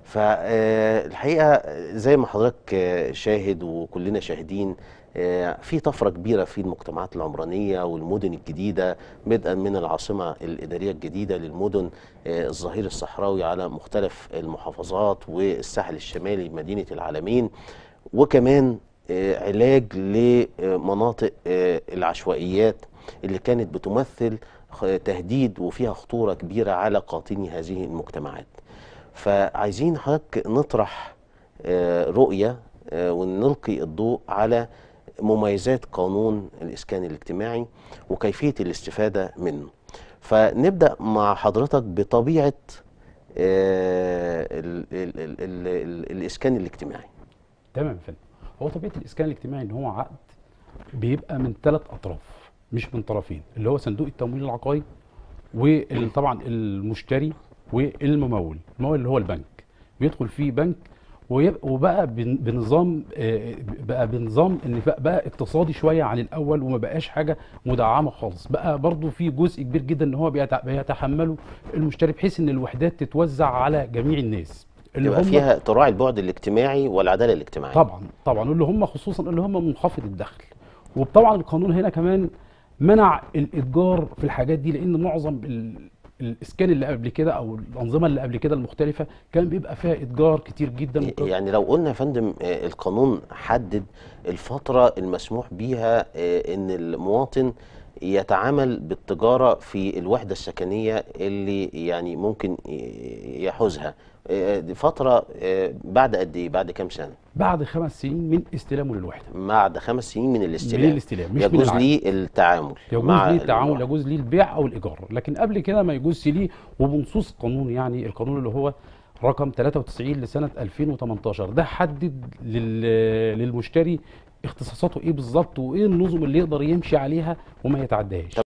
فالحقيقه زي ما حضرتك آه، شاهد وكلنا شاهدين آه، في طفره كبيره في المجتمعات العمرانيه والمدن الجديده بدءا من العاصمه الاداريه الجديده للمدن آه، الظهير الصحراوي على مختلف المحافظات والساحل الشمالي مدينه العالمين وكمان آه، علاج لمناطق آه، العشوائيات اللي كانت بتمثل خ- تهديد وفيها خطوره كبيره على قاطني هذه المجتمعات. فعايزين حضرتك نطرح آه، رؤيه آه، ونلقي الضوء على مميزات قانون الاسكان الاجتماعي وكيفيه الاستفاده منه. فنبدا مع حضرتك بطبيعه آه، ال- ال- ال- ال- ال- الاسكان الاجتماعي. تمام يا فندم هو طبيعه الاسكان الاجتماعي ان هو عقد بيبقى من ثلاث اطراف مش من طرفين اللي هو صندوق التمويل العقاري وطبعا المشتري والممول الممول اللي هو البنك بيدخل فيه بنك ويبقى وبقى بن- بنظام آه، بقى بنظام ان بقى, بقى اقتصادي شويه عن الاول وما بقاش حاجه مدعمه خالص بقى برضو في جزء كبير جدا ان هو بيتع- بيتحمله المشتري بحيث ان الوحدات تتوزع على جميع الناس اللي يبقى هم فيها تراعي البعد الاجتماعي والعداله الاجتماعيه. طبعا طبعا واللي هم خصوصا اللي هم منخفض الدخل وطبعا القانون هنا كمان منع الاتجار في الحاجات دي لان معظم ال- الاسكان اللي قبل كده او الانظمه اللي قبل كده المختلفه كان بيبقى فيها اتجار كتير جدا وكان- يعني لو قلنا يا فندم آه، القانون حدد الفترة المسموح بيها آه، ان المواطن يتعامل بالتجارة في الوحدة السكنية اللي يعني ممكن ي- يحوزها آه، دي فترة آه، بعد قد ايه بعد كام سنة بعد خمس سنين من استلامه للوحده بعد خمس سنين من الاستلام من الاستلام مش من يجوز العقد. لي التعامل يجوز مع ليه التعامل الواحد. يجوز ليه البيع او الايجار لكن قبل كده ما يجوزش ليه وبنصوص القانون يعني القانون اللي هو رقم 93 لسنه 2018 ده حدد لل- للمشتري اختصاصاته ايه بالظبط وايه النظم اللي يقدر يمشي عليها وما يتعداهاش